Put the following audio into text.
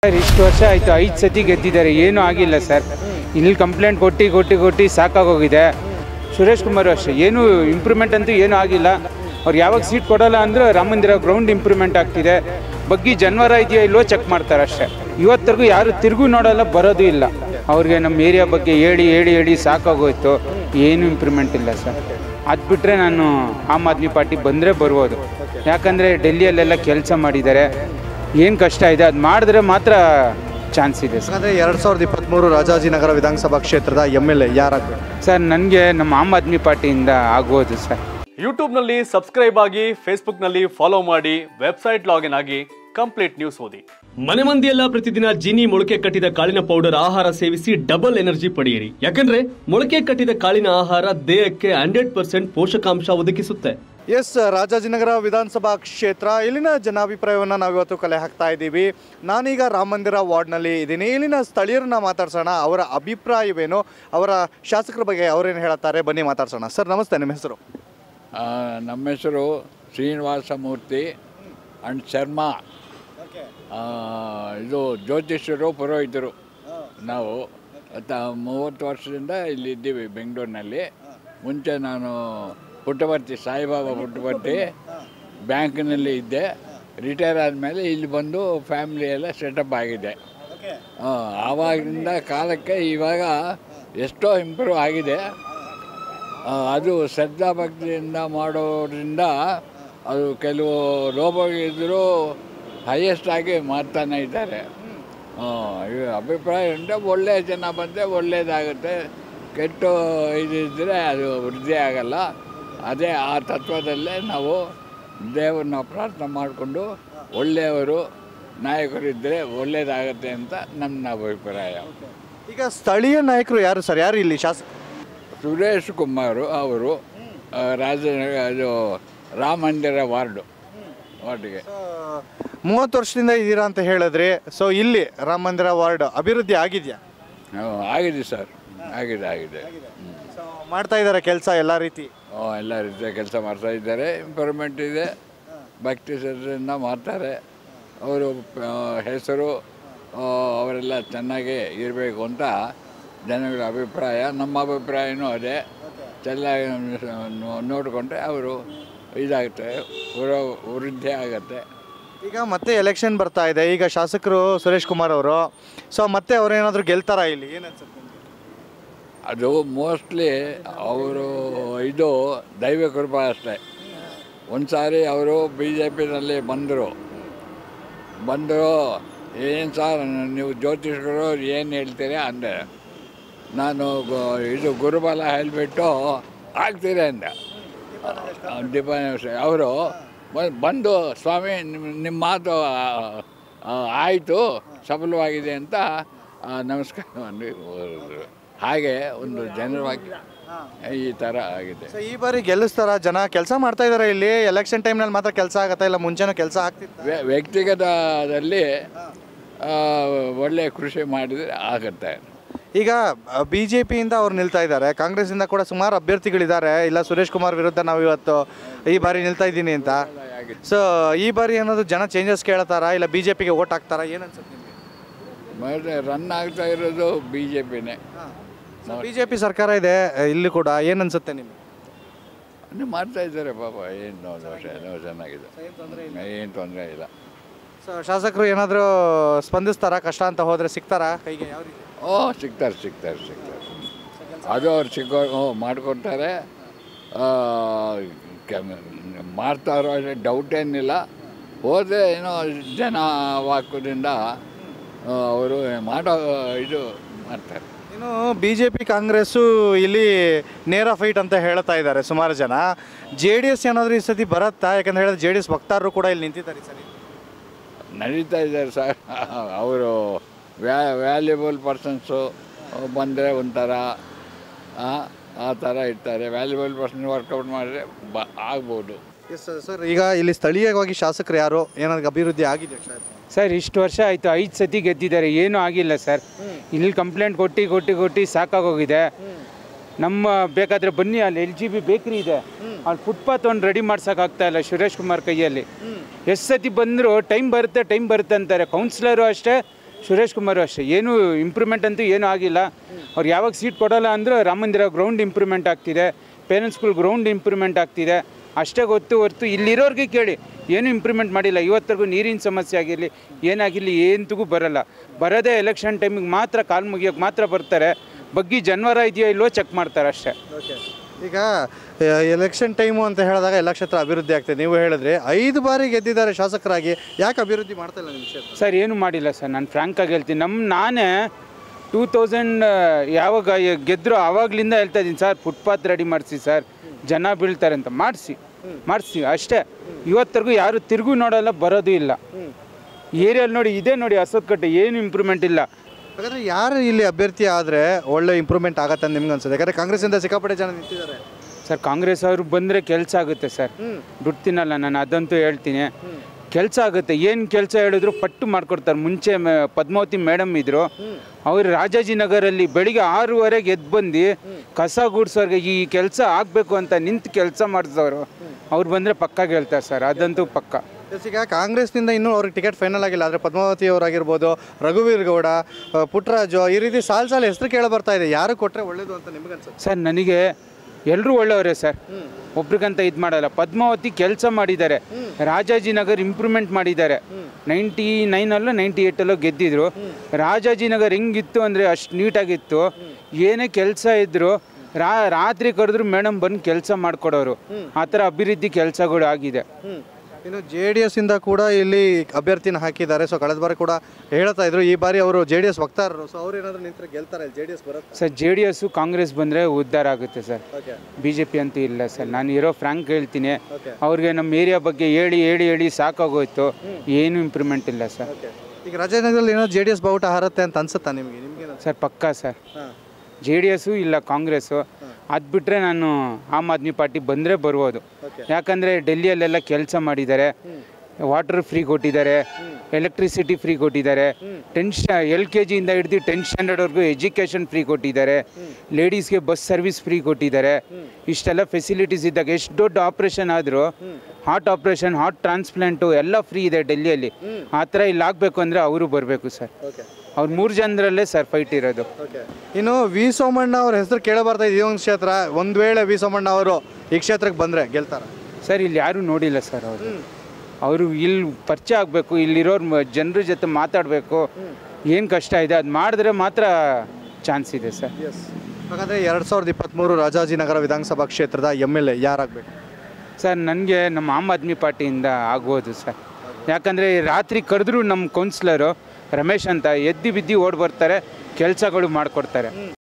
Sir ಇಷ್ಟು ವರ್ಷ ಆಯಿತು ಐದು ಸತಿ ಗೆದ್ದಿದ್ದಾರೆ ಏನೂ ಆಗಿಲ್ಲ ಸರ್ ಇಲ್ಲಿ ಕಂಪ್ಲೇಂಟ್ ಕೊಟ್ಟು ಕೊಟ್ಟು ಕೊಟ್ಟು ಸಾಕಾಗೋಗಿದೆ ಸುರೇಶ್ ಕುಮಾರ್ ಅಷ್ಟೇ ಏನೂ ಇಂಪ್ರೂವ್ಮೆಂಟ್ ಅಂತೂ ಏನೂ ಆಗಿಲ್ಲ ಅವ್ರು ಯಾವಾಗ ಸೀಟ್ ಕೊಡಲ್ಲ ಅಂದ್ರೆ ರಾಮ ಮಂದಿರ ಗ್ರೌಂಡ್ ಇಂಪ್ರೂವ್ಮೆಂಟ್ ಆಗ್ತಿದೆ ಬಗ್ಗೆ ಜನವರ ಇದೆಯೋ ಇಲ್ವೋ ಚೆಕ್ ಮಾಡ್ತಾರೆ ಅಷ್ಟೇ ಇವತ್ತರೆಗೂ ಯಾರು ತಿರುಗು ನೋಡಲ್ಲ ಬರೋದು ಇಲ್ಲ ಅವ್ರಿಗೆ ನಮ್ಮ ಏರಿಯಾ ಬಗ್ಗೆ ಹೇಳಿ ಹೇಳಿ ಹೇಳಿ ಸಾಕಾಗೋಯ್ತು ಏನು ಇಂಪ್ರೂವ್ಮೆಂಟ್ ಇಲ್ಲ ಸರ್ ಅದು ಬಿಟ್ಟರೆ ನಾನು ಆಮ್ ಆದ್ಮಿ ಪಾರ್ಟಿ ಬಂದರೆ ಬರ್ಬೋದು ಯಾಕಂದರೆ ಡೆಲ್ಲಿಯಲ್ಲೆಲ್ಲ ಕೆಲಸ ಮಾಡಿದ್ದಾರೆ ಏನು ಕಷ್ಟ ಇದೆ ಅದು ಮಾಡಿದ್ರೆ ಮಾತ್ರ ಚಾನ್ಸ್ ಇದೆ ಸರ್ ಹಾಗಾದ್ರೆ ಎರಡ್ ಸಾವಿರದ ಇಪ್ಪತ್ತ್ಮೂರು ರಾಜಾಜಿನಗರ ವಿಧಾನಸಭಾ ಕ್ಷೇತ್ರದ ಎಮ್ ಎಲ್ ಎ ಯಾರಾಗಬೇಕು ಸರ್ ನನಗೆ ನಮ್ಮ ಆಮ್ ಆದ್ಮಿ ಪಾರ್ಟಿಯಿಂದ ಆಗ್ಬೋದು ಸರ್ ಯೂಟ್ಯೂಬ್ನಲ್ಲಿ ಸಬ್ಸ್ಕ್ರೈಬ್ ಆಗಿ ಫೇಸ್ಬುಕ್ನಲ್ಲಿ ಫಾಲೋ ಮಾಡಿ ವೆಬ್ಸೈಟ್ ಲಾಗಿನ್ ಆಗಿ ಕಂಪ್ಲೀಟ್ ನ್ಯೂಸ್ ಓದಿ ಮನೆ ಮಂದಿಯೆಲ್ಲ ಪ್ರತಿದಿನ ಜೀನಿ ಮೊಳಕೆ ಕಟ್ಟಿದ ಕಾಳಿನ ಪೌಡರ್ ಆಹಾರ ಸೇವಿಸಿ ಡಬಲ್ ಎನರ್ಜಿ ಪಡೆಯಿರಿ ಯಾಕಂದ್ರೆ ಮೊಳಕೆ ಕಟ್ಟಿದ ಕಾಳಿನ ಆಹಾರ ದೇಹಕ್ಕೆ ಹಂಡ್ರೆಡ್ ಪರ್ಸೆಂಟ್ ಪೋಷಕಾಂಶ ಒದಗಿಸುತ್ತೆ ಎಸ್ ರಾಜಾಜಿನಗರ ವಿಧಾನಸಭಾ ಕ್ಷೇತ್ರ ಇಲ್ಲಿನ ಜನಾಭಿಪ್ರಾಯವನ್ನು ನಾವಿವತ್ತು ಕಲೆ ಹಾಕ್ತಾ ಇದ್ದೀವಿ ನಾನೀಗ ರಾಮ ಮಂದಿರ ವಾರ್ಡ್ನಲ್ಲಿ ಇದ್ದೀನಿ ಇಲ್ಲಿನ ಸ್ಥಳೀಯರನ್ನ ಮಾತಾಡ್ಸೋಣ ಅವರ ಅಭಿಪ್ರಾಯವೇನು ಅವರ ಶಾಸಕರ ಬಗ್ಗೆ ಅವರೇನು ಹೇಳುತ್ತಾರೆ ಬನ್ನಿ ಮಾತಾಡ್ಸೋಣ ಸರ್ ನಮಸ್ತೆ ನಿಮ್ಮ ಹೆಸರು ಆ, ನಮ್ಮ ಹೆಸರು ಶ್ರೀನಿವಾಸ ಮೂರ್ತಿ ಅಂಡ್ ಶರ್ಮಾ ಆ, ಇದು ಜ್ಯೋತಿಷ್ಯರು ಪುರೋಹಿತರು ನಾವು ತ ಮೂವತ್ತು ವರ್ಷದಿಂದ ಇಲ್ಲಿ ಇದ್ದೀವಿ ಬೆಂಗಳೂರಿನಲ್ಲಿ ಮುಂಚೆ ನಾನು ಪುಟ್ಟಪರ್ತಿ ಸಾಯಿಬಾಬಾ ಪುಟ್ಟಪರ್ತಿ ಬ್ಯಾಂಕ್ನಲ್ಲಿ ಇದ್ದೆ ರಿಟೈರ್ ಆದಮೇಲೆ ಇಲ್ಲಿ ಬಂದು ಫ್ಯಾಮಿಲಿ ಎಲ್ಲ ಸೆಟಪ್ ಆಗಿದೆ ಆ, ಆವಾಗಿಂದ ಕಾಲಕ್ಕೆ ಇವಾಗ ಎಷ್ಟೋ ಇಂಪ್ರೂವ್ ಆಗಿದೆ ಆ, ಅದು ಶ್ರದ್ಧಾ ಭಕ್ತಿಯಿಂದ ಮಾಡೋದ್ರಿಂದ ಅದು ಕೆಲವು ರೋಗಗಳಿದ್ದರೂ ಹೈಯೆಸ್ಟ್ ಆಗಿ ಮಾಡ್ತಾನೆ ಇದ್ದಾರೆ ಆ, ಈ ಅಭಿಪ್ರಾಯ ಅಂದರೆ ಒಳ್ಳೆಯ ಜನ ಬಂದರೆ ಒಳ್ಳೆಯದಾಗುತ್ತೆ ಕೆಟ್ಟ ಇದಿದ್ದರೆ ಅದು ವೃದ್ಧಿ ಆಗಲ್ಲ ಅದೇ ಆ ತತ್ವದಲ್ಲೇ ನಾವು ದೇವರನ್ನ ಪ್ರಾರ್ಥನೆ ಮಾಡಿಕೊಂಡು ಒಳ್ಳೆಯವರು ನಾಯಕರಿದ್ದರೆ ಒಳ್ಳೆಯದಾಗತ್ತೆ ಅಂತ ನನ್ನ ಅಭಿಪ್ರಾಯ ಈಗ ಸ್ಥಳೀಯ ನಾಯಕರು ಯಾರು ಸರ್ ಯಾರು ಇಲ್ಲಿ ಶಾಸಕ ಸುರೇಶ್ ಕುಮಾರ್ ಅವರು ಆ, ರಾಜನಗರ ಅದು ರಾಮ ಮಂದಿರ ವಾರ್ಡು ವಾರ್ಡ್ಗೆ ಮೂವತ್ತು ವರ್ಷದಿಂದ ಇದ್ದೀರಾ ಅಂತ ಹೇಳಿದ್ರಿ ಸೊ ಇಲ್ಲಿ ರಾಮ ಮಂದಿರ ವಾರ್ಡ್ ಅಭಿವೃದ್ಧಿ ಆಗಿದೆಯಾ ಹ್ಞೂ, ಆಗಿದೆ ಸರ್ ಆಗಿದೆ ಆಗಿದೆ ಸೊ ಮಾಡ್ತಾ ಇದ್ದಾರೆ ಕೆಲಸ ಎಲ್ಲ ರೀತಿ ಹ್ಞೂ, ಎಲ್ಲ ರೀತಿಯ ಕೆಲಸ ಮಾಡ್ತಾ ಇದ್ದಾರೆ ಇಂಪ್ರೂವ್ಮೆಂಟ್ ಇದೆ ಭಕ್ತಿ ಶ್ರದ್ಧೆಯಿಂದ ಮಾಡ್ತಾರೆ ಅವರು ಆ, ಹೆಸರು ಆ, ಅವರೆಲ್ಲ ಚೆನ್ನಾಗಿ ಇರಬೇಕು ಅಂತ ಜನಗಳ ಅಭಿಪ್ರಾಯ ನಮ್ಮ ಅಭಿಪ್ರಾಯನೂ ಅದೇ ಚೆನ್ನಾಗಿ ನೋ- ನೋಡಿಕೊಂಡ್ರೆ ಅವರು ಇದಾಗುತ್ತೆ ಪುರೋ ವೃದ್ಧಿ ಆಗುತ್ತೆ ಈಗ ಮತ್ತೆ ಎಲೆಕ್ಷನ್ ಬರ್ತಾ ಇದೆ ಈಗ ಶಾಸಕರು ಸುರೇಶ್ ಕುಮಾರ್ ಅವರು ಸೊ ಮತ್ತೆ ಅವ್ರೇನಾದ್ರು ಗೆಲ್ತಾರಾ ಇಲ್ಲಿ ಏನು ಅನ್ಸುತ್ತೆ ನಿಮ್ಗೆ? ಅದು ಮೋಸ್ಟ್ಲಿ ಅವರು ಇದು ದೈವ ಕೃಪಾ ಅಷ್ಟೇ ಒಂದು ಸಾರಿ ಅವರು ಬಿ ಜೆ ಪಿನಲ್ಲಿ ಬಂದರು ಬಂದರು ಏನು ಸರ್ ನೀವು ಜ್ಯೋತಿಷ್ಕರು ಏನು ಹೇಳ್ತೀರಿ ಅಂದೆ ನಾನು ಗು- ಇದು ಗುರುಬಲ ಹೇಳಿಬಿಟ್ಟು ಆಗ್ತೀರಿ ಅಂದೆ ದೀಪಾವಳಿ ಅವರು ಬಂದು ಸ್ವಾಮಿ ನಿಮ್ಮ ನಿಮ್ಮ ಮಾತು ಆಯಿತು ಸಫಲವಾಗಿದೆ ಅಂತ ಆ, ನಮಸ್ಕಾರ ಮಾಡಿ ಹೋದ್ರು. ಹಾಗೆ ಒಂದು ಜನರವಾಗಿ ಈ ಥರ ಆಗಿದೆ ಸೊ ಈ ಬಾರಿ ಗೆಲ್ಲಿಸ್ತಾರ ಜನ ಕೆಲಸ ಮಾಡ್ತಾ ಇದಾರೆ ಇಲ್ಲಿ ಎಲೆಕ್ಷನ್ ಟೈಮ್ನಲ್ಲಿ ಮಾತ್ರ ಕೆಲಸ ಆಗತ್ತಾ ಇಲ್ಲ ಮುಂಚೆನೂ ಕೆಲಸ ಆಗ್ತಿತ್ತು ವ್ಯ- ವ್ಯಕ್ತಿಗತದಲ್ಲಿ ಆ, ಒಳ್ಳೆ ಕೃಷಿ ಮಾಡಿದರೆ ಆಗುತ್ತೆ ಈಗ ಬಿ ಜೆ ಪಿಯಿಂದ ಅವ್ರು ನಿಲ್ತಾ ಇದ್ದಾರೆ ಕಾಂಗ್ರೆಸ್ಸಿಂದ ಕೂಡ ಸುಮಾರು ಅಭ್ಯರ್ಥಿಗಳಿದ್ದಾರೆ ಇಲ್ಲ ಸುರೇಶ್ ಕುಮಾರ್ ವಿರುದ್ಧ ನಾವು ಇವತ್ತು ಈ ಬಾರಿ ನಿಲ್ತಾ ಇದ್ದೀನಿ ಅಂತ ಸೊ ಈ ಬಾರಿ ಏನಾದ್ರು ಜನ ಚೇಂಜಸ್ ಕೇಳ್ತಾರಾ ಇಲ್ಲ ಬಿ ಜೆ ಪಿಗೆ ಓಟ್ ಹಾಕ್ತಾರಾ ಏನು ಅನ್ಸುತ್ತೆ ನಿಮಗೆ ಮತ್ತೆ ರನ್ ಆಗ್ತಾ ಇರೋದು ಬಿ ಜೆ ಪಿನೇ ಬಿ ಜೆ ಪಿ ಸರ್ಕಾರ ಇದೆ ಇಲ್ಲಿ ಕೂಡ ಏನು ಅನ್ಸುತ್ತೆ ನಿಮಗೆ ಅಂದರೆ ಮಾಡ್ತಾ ಇದ್ದಾರೆ ಪಾಪ ಏನು ದೋಷ ಏನೋ ಚೆನ್ನಾಗಿದೆ ಏನು ತೊಂದರೆ ಇಲ್ಲ ಸೊ ಶಾಸಕರು ಏನಾದರೂ ಸ್ಪಂದಿಸ್ತಾರಾ ಕಷ್ಟ ಅಂತ ಹೋದರೆ ಸಿಗ್ತಾರಾ ಕೈಗೆ ಯಾವ ರೀತಿ ಓ ಸಿಗ್ತಾರೆ ಸಿಗ್ತಾರೆ ಸಿಗ್ತಾರೆ ಅದು ಅವ್ರು ಸಿಕ್ಕೋ ಹ್ಞೂ ಮಾಡಿಕೊಡ್ತಾರೆ ಮಾಡ್ತಾರೋ ಡೌಟ್ ಏನಿಲ್ಲ ಹೋದರೆ ಏನೋ ಜನ ವಾಕದಿಂದ ಅವರು ಮಾಡೋ ಇದು ಮಾಡ್ತಾರೆ ಇನ್ನು ಬಿ ಜೆ ಪಿ ಕಾಂಗ್ರೆಸ್ಸು ಇಲ್ಲಿ ನೇರ ಫೈಟ್ ಅಂತ ಹೇಳ್ತಾ ಇದ್ದಾರೆ ಸುಮಾರು ಜನ ಜೆ ಡಿ ಎಸ್ ಏನಾದರೂ ಈ ಸತಿ ಬರುತ್ತಾ ಯಾಕಂದ್ರೆ ಹೇಳಿದ್ರೆ ಜೆ ಡಿ ಎಸ್ ವಕ್ತಾರರು ಕೂಡ ಇಲ್ಲಿ ನಿಂತಿದ್ದಾರೆ ಈ ಸರಿ ನಡೀತಾ ಇದ್ದಾರೆ ಸರ್ ಅವರು ವ್ಯಾ ವ್ಯಾಲ್ಯೂಬಲ್ ಪರ್ಸನ್ಸು ಬಂದರೆ ಒಂಥರ ಆ, ಆ ಥರ ಇರ್ತಾರೆ ವ್ಯಾಲ್ಯೂಬಲ್ ಪರ್ಸನ್ ವರ್ಕೌಟ್ ಮಾಡಿದ್ರೆ ಬ ಆಗ್ಬೋದು ಎಸ್ ಸರ್ ಈಗ ಇಲ್ಲಿ ಸ್ಥಳೀಯವಾಗಿ ಶಾಸಕರು ಯಾರು ಏನಾದ್ರು ಅಭಿವೃದ್ಧಿ ಆಗಿದೆ ಶಾಯದ್ ಸರ್ ಇಷ್ಟು ವರ್ಷ ಆಯಿತು ಐದು ಸತಿ ಗೆದ್ದಿದ್ದಾರೆ ಏನೂ ಆಗಿಲ್ಲ ಸರ್ ಇಲ್ಲಿ ಕಂಪ್ಲೇಂಟ್ ಕೊಟ್ಟು ಕೊಟ್ಟು ಕೊಟ್ಟು ಸಾಕಾಗೋಗಿದೆ ನಮ್ಮ ಬೇಕಾದರೆ ಬನ್ನಿ ಅಲ್ಲಿ ಎಲ್ ಜಿ ಬಿ ಬೇಕ್ರಿ ಇದೆ ಅಲ್ಲಿ ಫುಟ್ಪಾತ್ ಒಂದು ರೆಡಿ ಮಾಡ್ಸೋಕ್ಕಾಗ್ತಾ ಇಲ್ಲ ಸುರೇಶ್ ಕುಮಾರ್ ಕೈಯಲ್ಲಿ ಎಷ್ಟು ಸತಿ ಬಂದರೂ ಟೈಮ್ ಬರುತ್ತೆ ಟೈಮ್ ಬರುತ್ತೆ ಅಂತಾರೆ ಕೌನ್ಸಿಲರು ಅಷ್ಟೇ ಸುರೇಶ್ ಕುಮಾರ್ ಅಷ್ಟೇ ಏನು ಇಂಪ್ರೂವ್ಮೆಂಟ್ ಅಂತೂ ಏನೂ ಆಗಿಲ್ಲ ಅವ್ರು ಯಾವಾಗ ಸೀಟ್ ಕೊಡೋಲ್ಲ ಅಂದರೂ ರಾಮ ಮಂದಿರ ಗ್ರೌಂಡ್ ಇಂಪ್ರೂವ್ಮೆಂಟ್ ಆಗ್ತಿದೆ ಪೇರೆಂಟ್ಸ್ ಸ್ಕೂಲ್ ಗ್ರೌಂಡ್ ಇಂಪ್ರೂವ್ಮೆಂಟ್ ಆಗ್ತಿದೆ ಅಷ್ಟೇ ಗೊತ್ತು ಹೊರ್ತು ಇಲ್ಲಿರೋರಿಗೆ ಕೇಳಿ ಏನೂ ಇಂಪ್ರೂವ್ಮೆಂಟ್ ಮಾಡಿಲ್ಲ ಇವತ್ತರೆಗೂ ನೀರಿನ ಸಮಸ್ಯೆ ಆಗಿರಲಿ ಏನಾಗಿರಲಿ ಎಂತಿಗೂ ಬರಲ್ಲ ಬರೋದೇ ಎಲೆಕ್ಷನ್ ಟೈಮಿಗೆ ಮಾತ್ರ ಕಾಲು ಮುಗಿಯೋಕೆ ಮಾತ್ರ ಬರ್ತಾರೆ ಬಗ್ಗಿ ಜನವರ ಇದೆಯೋ ಇಲ್ವೋ ಚೆಕ್ ಮಾಡ್ತಾರೆ ಅಷ್ಟೇ ಈಗ ಎಲೆಕ್ಷನ್ ಟೈಮು ಅಂತ ಹೇಳಿದಾಗ ಎಲ್ಲ ಕ್ಷೇತ್ರ ಅಭಿವೃದ್ಧಿ ಆಗ್ತದೆ ನೀವು ಹೇಳಿದ್ರಿ ಐದು ಬಾರಿ ಗೆದ್ದಿದ್ದಾರೆ ಶಾಸಕರಾಗಿ ಯಾಕೆ ಅಭಿವೃದ್ಧಿ ಮಾಡ್ತಾ ಇಲ್ಲ ನಿಮ್ಮ ಕ್ಷೇತ್ರ ಸರ್ ಏನು ಮಾಡಿಲ್ಲ ಸರ್ ನಾನು ಫ್ರ್ಯಾಂಕಾಗಿ ಹೇಳ್ತೀನಿ ನಮ್ಮ ನಾನೇ ಟೂ ತೌಸಂಡ್ ಯಾವಾಗ ಗೆದ್ದರು ಆವಾಗಲಿಂದ ಹೇಳ್ತಾ ಇದ್ದೀನಿ ಸರ್ ಫುಟ್ಪಾತ್ ರೆಡಿ ಮಾಡಿಸಿ ಸರ್ ಜನ ಬೀಳ್ತಾರೆ ಅಂತ ಮಾಡಿಸಿ ಮಾಡಿಸಿ ಅಷ್ಟೇ ಇವತ್ತರೆಗೂ ಯಾರು ತಿರುಗು ನೋಡಲ್ಲ ಬರೋದು ಇಲ್ಲ ಏರಿಯಲ್ಲಿ ನೋಡಿ ಇದೇ ನೋಡಿ ಹಸತ್ಕಟ್ಟೆ ಏನು ಇಂಪ್ರೂವ್ಮೆಂಟ್ ಇಲ್ಲ ಹಾಗಾದ್ರೆ ಯಾರು ಇಲ್ಲಿ ಅಭ್ಯರ್ಥಿ ಆದರೆ ಒಳ್ಳೆ ಇಂಪ್ರೂವ್ಮೆಂಟ್ ಆಗತ್ತೆ ಅಂತ ನಿಮ್ಗೆ ಅನ್ಸುತ್ತೆ ಯಾಕಂದ್ರೆ ಕಾಂಗ್ರೆಸ್ಸಿಂದ ಸಿಕ್ಕಾಪಟ್ಟೆ ಜನ ನಿಂತಿದ್ದಾರೆ ಸರ್ ಕಾಂಗ್ರೆಸ್ ಅವರು ಬಂದರೆ ಕೆಲಸ ಆಗುತ್ತೆ ಸರ್ ದುಡ್ಡು ತಿನ್ನಲ್ಲ ನಾನು ಅದಂತೂ ಹೇಳ್ತೀನಿ ಕೆಲಸ ಆಗುತ್ತೆ ಏನು ಕೆಲಸ ಹೇಳಿದ್ರು ಪಟ್ಟು ಮಾಡ್ಕೊಡ್ತಾರೆ ಮುಂಚೆ ಮ- ಪದ್ಮಾವತಿ ಮೇಡಮ್ ಇದ್ರು ಅವರು ರಾಜಾಜಿನಗರಲ್ಲಿ ಬೆಳಿಗ್ಗೆ ಆರೂವರೆಗೆ ಎದ್ದು ಬಂದು ಕಸ ಗುಡ್ಸೋರ್ಗೆ ಈ ಕೆಲಸ ಆಗಬೇಕು ಅಂತ ನಿಂತು ಕೆಲಸ ಮಾಡಿಸೋರು ಅವ್ರು ಬಂದರೆ ಪಕ್ಕ ಗೆಲ್ತಾರೆ ಸರ್ ಅದಂತೂ ಪಕ್ಕ ಎಸ್, ಈಗ ಕಾಂಗ್ರೆಸ್ನಿಂದ ಇನ್ನೂ ಅವ್ರಿಗೆ ಟಿಕೆಟ್ ಫೈನಲ್ ಆಗಿಲ್ಲ ಆದರೆ ಪದ್ಮಾವತಿ ಅವರಾಗಿರ್ಬೋದು ರಘುವೀರ್ ಗೌಡ ಆ, ಪುಟ್ಟರಾಜು ಈ ರೀತಿ ಸಾಲ್ ಸಾಲ ಹೆಸರು ಕೇಳ ಬರ್ತಾ ಇದೆ ಯಾರು ಕೊಟ್ಟರೆ ಒಳ್ಳೇದು ಅಂತ ನಿಮ್ಗೆ ಅನ್ಸುತ್ತೆ ಸರ್ ನನಗೆ ಎಲ್ಲರೂ ಒಳ್ಳೆಯವರೇ ಸರ್ ಒಬ್ರಿಗಂತ ಇದು ಮಾಡಲ್ಲ ಪದ್ಮಾವತಿ ಕೆಲಸ ಮಾಡಿದ್ದಾರೆ ರಾಜಾಜಿನಗರ್ ಇಂಪ್ರೂವ್ಮೆಂಟ್ ಮಾಡಿದ್ದಾರೆ ನೈಂಟಿ ನೈನಲ್ಲೋ ನೈಂಟಿ ಏಯ್ಟಲ್ಲೋ ಗೆದ್ದಿದ್ರು ರಾಜಾಜಿನಗರ್ ಹೆಂಗಿತ್ತು ಅಂದರೆ ಅಷ್ಟು ನೀಟಾಗಿತ್ತು ಏನೇ ಕೆಲಸ ಇದ್ದರು ರಾ ರಾತ್ರಿ ಕರೆದ್ರು ಮೇಡಮ್ ಬಂದು ಕೆಲಸ ಮಾಡಿಕೊಡೋರು ಆ ಥರ ಅಭಿವೃದ್ಧಿ ಕೆಲಸಗಳು ಆಗಿದೆ ಇನ್ನು ಜೆ ಡಿ ಎಸ್ ಇಂದ ಕೂಡ ಇಲ್ಲಿ ಅಭ್ಯರ್ಥಿನ ಹಾಕಿದ್ದಾರೆ ಸೊ ಕಳೆದ ಬಾರಿ ಕೂಡ ಹೇಳ್ತಾ ಇದ್ರು ಈ ಬಾರಿ ಅವರು ಜೆ ಡಿ ಎಸ್ ವಕ್ತಾರರು ಸೊ ಅವ್ರು ಏನಾದ್ರು ನಿಂತರೆ ಗೆಲ್ತಾರೆ ಜೆ ಡಿ ಎಸ್ ಬರುತ್ತೆ sir J D S Congress ಬಂದರೆ ಉದ್ಧಾರ ಆಗುತ್ತೆ sir okay B J P ಅಂತೂ ಇಲ್ಲ ಸರ್ ನಾನು ಇರೋ ಫ್ರಾಂಕ್ ಹೇಳ್ತೀನಿ Okay. ಅವ್ರಿಗೆ ನಮ್ಮ ಏರಿಯಾ ಬಗ್ಗೆ ಹೇಳಿ ಹೇಳಿ ಹೇಳಿ ಸಾಕಾಗೋಯ್ತು ಏನು ಇಂಪ್ರೂವ್ಮೆಂಟ್ ಇಲ್ಲ ಸರ್ ಓಕೆ ಈಗ ರಾಜನಗರದಲ್ಲಿ ಏನೋ ಜೆ ಡಿ ಎಸ್ ಬಾವುಟ ಹಾರತ್ತೆ ಅಂತ ಅನ್ಸುತ್ತಾ ನಿಮಗೆ ನಿಮ್ಗೆ ಸರ್ ಪಕ್ಕಾ ಸರ್ ಜೆ ಡಿ ಎಸ್ಸು ಇಲ್ಲ ಕಾಂಗ್ರೆಸ್ಸು ಅದು ಬಿಟ್ಟರೆ ನಾನು ಆಮ್ ಆದ್ಮಿ ಪಾರ್ಟಿ ಬಂದರೆ ಬರ್ಬೋದು ಯಾಕಂದರೆ ಡೆಲ್ಲಿಯಲ್ಲೆಲ್ಲ ಕೆಲಸ ಮಾಡಿದ್ದಾರೆ ವಾಟರ್ ಫ್ರೀ ಕೊಟ್ಟಿದ್ದಾರೆ ಎಲೆಕ್ಟ್ರಿಸಿಟಿ ಫ್ರೀ ಕೊಟ್ಟಿದ್ದಾರೆ ಟೆನ್ಶ್ ಎಲ್ ಕೆ ಜಿಯಿಂದ ಹಿಡ್ದು ಟೆಂತ್ ಸ್ಟ್ಯಾಂಡರ್ಡ್ವರೆಗೂ ಎಜುಕೇಷನ್ ಫ್ರೀ ಕೊಟ್ಟಿದ್ದಾರೆ ಲೇಡೀಸ್ಗೆ ಬಸ್ ಸರ್ವಿಸ್ ಫ್ರೀ ಕೊಟ್ಟಿದ್ದಾರೆ ಇಷ್ಟೆಲ್ಲ ಫೆಸಿಲಿಟೀಸ್ ಇದ್ದಾಗ ಎಷ್ಟು ದೊಡ್ಡ ಆಪ್ರೇಷನ್ ಆದರೂ ಹಾರ್ಟ್ ಆಪ್ರೇಷನ್ ಹಾರ್ಟ್ ಟ್ರಾನ್ಸ್ಪ್ಲಾಂಟು ಎಲ್ಲ ಫ್ರೀ ಇದೆ ಡೆಲ್ಲಿಯಲ್ಲಿ ಆ ಥರ ಇಲ್ಲಿ ಆಗಬೇಕು ಅಂದರೆ ಅವರು ಬರಬೇಕು ಸರ್ ಓಕೆ ಅವ್ರು ಮೂರು ಜನರಲ್ಲೇ ಸರ್ ಫೈಟ್ ಇರೋದು ಓಕೆ ಇನ್ನು ವಿ ಸೋಮಣ್ಣ ಅವ್ರ ಹೆಸರು ಕೇಳಬಾರ್ದ ಈ ಒಂದು ಕ್ಷೇತ್ರ ಒಂದು ವೇಳೆ ವಿ ಸೋಮಣ್ಣ ಅವರು ಈ ಕ್ಷೇತ್ರಕ್ಕೆ ಬಂದರೆ ಗೆಲ್ತಾರ ಸರ್ ಇಲ್ಲಿ ಯಾರೂ ನೋಡಿಲ್ಲ ಸರ್ ಅವರು ಅವರು ಇಲ್ಲಿ ಪರಿಚಯ ಆಗಬೇಕು ಇಲ್ಲಿರೋರು ಜನರ ಜೊತೆ ಮಾತಾಡಬೇಕು ಏನು ಕಷ್ಟ ಇದೆ ಅದು ಮಾಡಿದ್ರೆ ಮಾತ್ರ ಚಾನ್ಸ್ ಇದೆ ಸರ್ ಎಸ್ ಹಾಗಾದರೆ ಎರಡು ಸಾವಿರದ ಇಪ್ಪತ್ತ್ಮೂರು ರಾಜಾಜಿನಗರ ವಿಧಾನಸಭಾ ಕ್ಷೇತ್ರದ ಎಮ್ ಎಲ್ ಎ ಯಾರಾಗಬೇಕು ಸರ್ ನನಗೆ ನಮ್ಮ ಆಮ್ ಆದ್ಮಿ ಪಾರ್ಟಿಯಿಂದ ಆಗ್ಬೋದು ಸರ್ ಯಾಕಂದರೆ ರಾತ್ರಿ ಕರೆದ್ರು ನಮ್ಮ ಕೌನ್ಸಿಲರು ರಮೇಶ್ ಅಂತ ಎದ್ದು ಬಿದ್ದು ಓಡಿ ಬರ್ತಾರೆ ಕೆಲಸಗಳು ಮಾಡಿಕೊಡ್ತಾರೆ